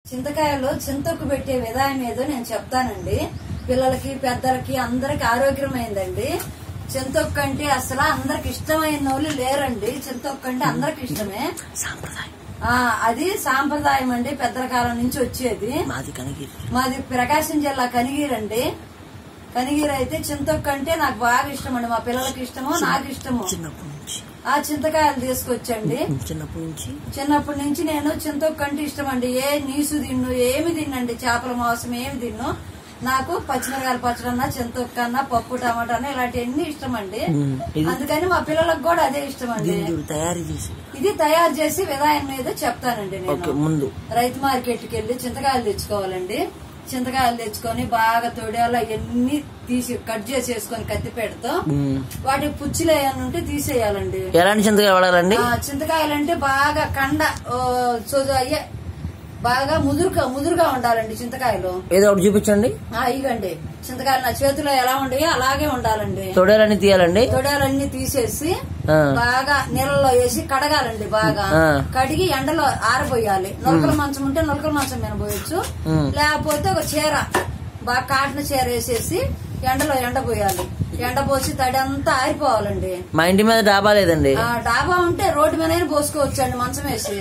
చింతకాయలు చింతకు పెట్టే విధానం ఏదో నేను చెప్తానండి పిల్లలకి పెద్దలకి అందరికి ఆరోగ్యమైందండి చింతొక్కు అంటే అసలు అందరికి ఇష్టమైన వాళ్ళు లేరండి చింతొక్కు అంటే అందరికి ఇష్టమే సాంప్రదాయం ఆ అది సాంప్రదాయం అండి పెద్దల కాలం నుంచి వచ్చేది మాది కనగిరి మాది ప్రకాశం జిల్లా కనిగిరండి కనిగిరి అయితే చింతొక్కు అంటే నాకు బాగా ఇష్టం అండి మా పిల్లలకి ఇష్టము నాకు ఇష్టము చిన్నప్పటి నుంచి ఆ చింతకాయలు తీసుకొచ్చండి చిన్నప్పటి నుంచి చిన్నప్పటి నుంచి నేను చింతొక్కు అంటే ఇష్టం అండి ఏ నీసు తిన్ను ఏమి తిన్నండి చేపల మాంసం ఏమి తిన్ను నాకు పచ్చిమిరకాయల పచ్చడన్నా చింతొక్కు అన్నా పప్పు టమాటా అన్న ఇలాంటివన్నీ ఇష్టం అండి ఉమ్, ఇది అందుకని మా పిల్లలకు కూడా అదే ఇష్టం అండి దీన్ని చూడు తయారు చేసి ఇది తయారు చేసి విధానం మీద చెప్తానండి ఓకే నేను ముందు రైతు మార్కెట్ కి వెళ్లి చింతకాయలు తెచ్చుకోవాలండి చింతకాయలు తెచ్చుకొని బాగా తొడేలా ఎన్ని తీసి కట్ చేసేసుకొని కత్తిపేటతో ఉమ్. వాటి పుచ్చులు ఏమైనా ఉంటే తీసేయాలండి ఎలాంటి చింతకాయ వాడాలండి ఆ, చింతకాయలంటే బాగా కండ ఓ, సోజు అయ్యే బాగా ముదురుగా ముదురుగా ఉండాలండి చింతకాయలు ఏదో ఒకటి చూపించండి ఆ, ఇగండి చింతకాయలు నా చేతిలో ఎలా ఉండయో అలాగే ఉండాలండి తొడేలన్నీ తీయాలండి తొడాలన్నీ తీసేసి ఆ, బాగా నీళ్ళలో వేసి కడగాలండి బాగా ఆ. కడిగి ఎండలో ఆరబోయాలి నొలకల మంచం ఉంటే నొలకల మంచం మీద పోయొచ్చు ఉమ్. లేకపోతే ఒక చీర బాగా కాటన్ చీర వేసేసి ఎండలో ఎండపోయాలి ఎండపోసి తడి అంతా ఆరిపోవాలండి మా ఇంటి మీద డాబా లేదండి ఆ డాబా ఉంటే రోడ్డు మీద పోసుకోవచ్చు అండి మంచం వేసి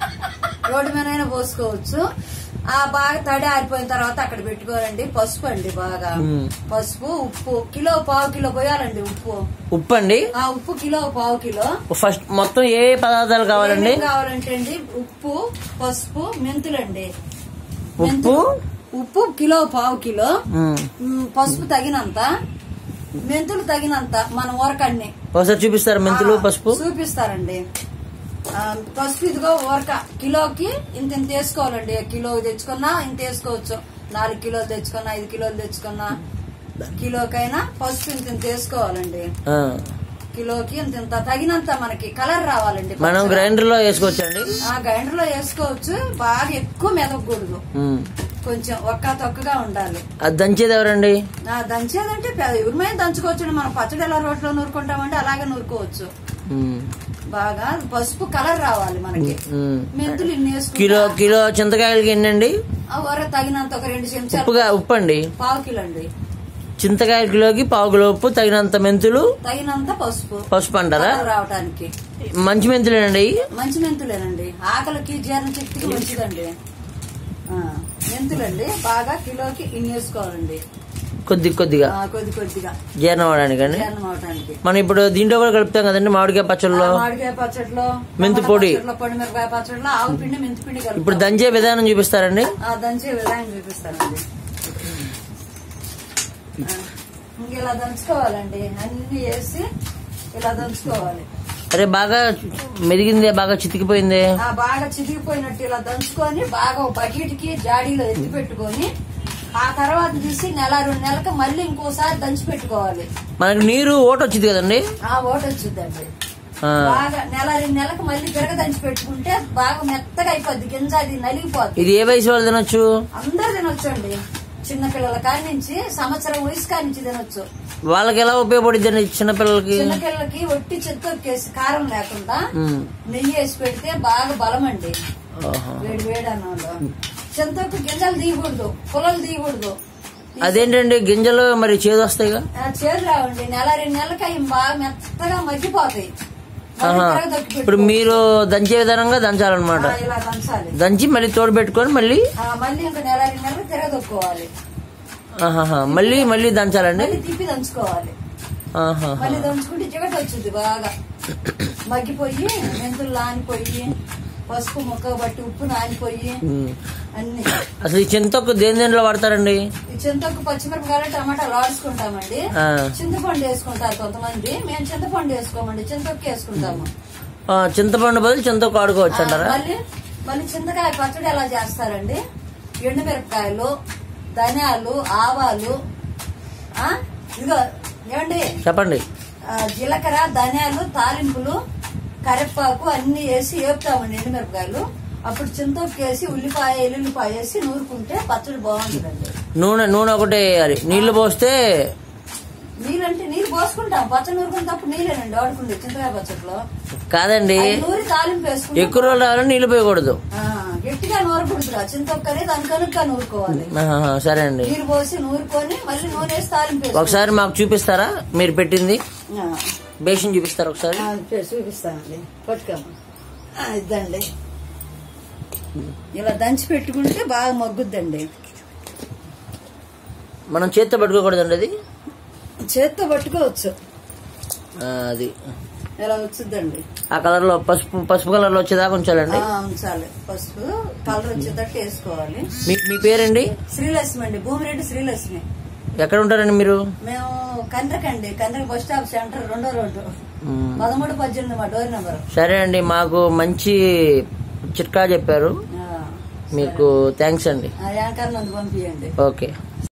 రోడ్డు మీద పోసుకోవచ్చు ఆ బాగా తడి ఆరిపోయిన తర్వాత అక్కడ పెట్టుకోవాలండి పసుపు అండి బాగా ఉమ్. పసుపు ఉప్పు కిలో పావు కిలో పోయాలండి ఉప్పు ఉప్పు అండి ఆ ఉప్పు కిలో పావు కిలో ఫస్ట్ మొత్తం ఏ పదార్థాలు కావాలండి ఏమేం కావాలంటే అండి ఉప్పు పసుపు మెంతులండి ఉప్పు మెంతులు. ఉప్పు కిలో పావు కిలో ఉమ్. ఉమ్, పసుపు తగినంత మెంతులు తగినంత మన ఊరకన్ని ఒకసారి చూపిస్తారా మెంతులు ఆ, పసుపు చూపిస్తారండి ఆ, పసుపు ఇదిగో ఊరక కిలోకి ఇంత ఇంత వేసుకోవాలండి కిలో తెచ్చుకున్నా ఇంత వేసుకోవచ్చు నాలుగు కిలోలు తెచ్చుకున్నా ఐదు కిలోలు తెచ్చుకున్నా కిలోకైనా పసుపు ఇంత ఇంత వేసుకోవాలండి ఆ. కిలోకి ఇంత ఇంత తగినంత మనకి కలర్ రావాలండి మనం గ్రైండర్ లో వేసుకోవచ్చండి ఆ గ్రైండర్ లో వేసుకోవచ్చు బాగా ఎక్కువ మెదగకూడదు ఉమ్. కొంచెం ఒక్క తొక్కగా ఉండాలి అది దంచేది ఎవరండి ఆ దంచేదంటే పె- ఎవరిమైనా దంచుకోవచ్చు మనం పచ్చడి ఎలా రోట్లో నూరుకుంటామంటే అలాగే నూరుకోవచ్చు ఉమ్. బాగా పసుపు కలర్ రావాలి మనకి ఉమ్. మెంతులు ఇన్ని వేసుకుంటా. కిలో కిలో చింతకాయలకి ఎన్నండి ఆ ఊర తగినంత ఒక రెండు చెంచాలు ఉప్పుగా ఉప్పు అండి పావు కిలో అండి చింతకాయ కిలోకి పావు కిలో ఉప్పు తగినంత మెంతులు తగినంత పసుపు పసుపు అంటారా కలర్ రావడానికి మంచి మెంతులేనండి మంచి మెంతులేనండి ఆకలికి జీర్ణ శక్తికి మంచిదండి ఆ, మెంతులండి బాగా కిలోకి ఇన్ని వేసుకోవాలండి కొద్ది కొద్దిగా ఆ, కొద్ది కొద్దిగా జీర్ణం అవడానికి అండి జీర్ణం అవడానికి మనం ఇప్పుడు దీంట్లో కూడా కలుపుతాం కదండి మామిడికాయ పచ్చళ్ళలో మామిడికాయ పచ్చడిలో మెంతు టమాటా పొడి. పచ్చడిలో పొడి మిరపకాయ పచ్చడిలో ఆవు పిండి మెంతి పిండి కలుపుతాం. ఇప్పుడు దంచే విధానం చూపిస్తారండి ఆ దంచే విధానం చూపిస్తానండి ఆ, ఇంక ఇలా దంచుకోవాలండి అన్ని వేసి ఇలా దంచుకోవాలి అరే బాగా మెరిగిందే బాగా చితికిపోయిందే ఆ బాగా చితికిపోయినట్టు ఇలా దంచుకొని బాగా ఒక బకెట్కి జాడీలో ఎత్తి పెట్టుకొని ఆ తర్వాత తీసి నెల రెండు నెలలకు మళ్ళీ ఇంకోసారి దంచి పెట్టుకోవాలి మనకి నీరు ఓట వచ్చింది కదండి ఆ ఓట వచ్చిందండి ఆ, బాగా నెల రెండు నెలలకు మళ్ళీ తిరగ దంచి పెట్టుకుంటే బాగా మెత్తగా అయిపోద్ది గింజ అది నలిగిపోద్ది ఇది ఏ వయసు వాళ్ళు తినొచ్చు అందరు తినొచ్చండి చిన్న పిల్లల కాడి నుంచి సంవత్సరం వయసు కాడి నుంచి తినొచ్చు వాళ్ళకి ఎలా ఉపయోగపడుద్దండి చిన్నపిల్లలకి చిన్న పిల్లలకి ఒట్టి చెత్తొక్కేసి కారం లేకుండా ఉమ్. నెయ్యి వేసి పెడితే బాగా బలం అండి ఆహా. వేడి వేడి అన్నంలో చింతకు గింజలు తీయకూడదు పొలలు తీయకూడదు అదేంటండి గింజలు మరి చేదు వస్తాయిగా ఆ, చేదు రావండి నెల రెండు నెలలకి అవి బాగా మెత్తగా మగ్గిపోతాయి మళ్ళీ ఆహా. తిరగ దొక్కి ఇప్పుడు పెట్టుకో. మీరు దంచే విధానంగా దంచాలన్నమాట ఆ, ఇలా దంచాలి దంచి మళ్ళీ తోడు పెట్టుకొని మళ్ళీ ఆ, మళ్ళీ ఇంకా నెల రెండు నెలలకు తిరగదొక్కోవాలి ఆహాహా. మళ్ళీ మళ్ళీ దంచాలండి మళ్ళీ తిప్పి దంచుకోవాలి ఆహాహా. మళ్ళీ దంచుకుంటే జిగట వచ్చింది బాగా మగ్గిపోయి మెంతులు నానిపోయి పసుపు ముక్క బట్టి ఉప్పు నానిపోయి ఉమ్. అన్ని అసలు ఈ చింతొక్కు దేని దేనిలో వాడతారండి ఈ చింతకు పచ్చిమిరపకాయలు టమాటాలు ఆడుచుకుంటామండి ఆ. చింతపండు వేసుకుంటారు కొంతమంది మేము చింతపండు వేసుకోమండి చింతొక్కు వేసుకుంటాము ఆ, చింతపండు బదులు చింతొక్కు ఆడుకోవచ్చు ఆ, అంటారా మళ్ళీ మళ్ళీ చింతకాయ పచ్చడి ఎలా చేస్తారండి ఎండుమిరపకాయలు ధనియాలు ఆవాలు ఆ ఇదిగో ఏమండి చెప్పండి ఆ, జీలకర్ర ధనియాలు తాలింపులు కరివేపాకు అన్ని వేసి వేపుతామండి ఎండుమిరపకాయలు అప్పుడు చింతొక్కు వేసి ఉల్లిపాయ ఎల్లుల్లిపాయ వేసి నూరుకుంటే పచ్చడి బాగుంటుందండి నూనె నూనె ఒకటే వేయాలి నీళ్లు పోస్తే నీళ్ళంటే నీళ్ళు పోసుకుంటాం పచ్చ నూరుకున్నప్పుడు నీళ్ళేనండి వాడుకుంటే చింతకాయ పచ్చట్లో కాదండి అవి నూరి తాలింపు వేసుకుంటాం ఎక్కువ రోజులు రావాలని నీళ్ళు పోయకూడదు ఆ, గట్టిగా నూరకూడదురా చింతొక్కని దాని కనుక నూరుకోవాలి ఆహా, సరే అండి నీరు పోసి నూరుకొని మళ్ళీ నూనె వేసి తాలింపు వేసుకోవాలి. ఒకసారి మాకు చూపిస్తారా మీరు పెట్టింది ఆ, బేషన్ చూపిస్తారా ఒకసారి ఆ, చూ- చూపిస్తానండి పట్టుకోమ్మా ఆ, ఇద్దండి ఇలా దంచి పెట్టుకుంటే బాగా మగ్గుద్దండి మనం చేత్తో పట్టుకోకూడదండి అది చేత్తో పట్టుకోవచ్చు ఆ, అది ఇలా వచ్చిందండి ఆ కలర్ లో పసుపు పసుపు కలర్ లో వచ్చేదాకా ఉంచాలండి ఉంచాలి పసుపు కలర్ వచ్చేటట్టు వేసుకోవాలి మీ మీ పేరండి శ్రీలక్ష్మి అండి భూమిరెడ్డి శ్రీలక్ష్మి ఎక్కడ ఉంటారండి మీరు మేము కండ్రకండి కండ్రక బస్ స్టాప్ సెంటర్ రెండో రోడ్డు మ్, పదమూడు పద్దెనిమిది మా డోర్ నెంబర్ సరే అండి మాకు మంచి చిట్కా చెప్పారు మీకు థ్యాంక్స్ అండి యాంకర్ నందు పంపించండి ఓకే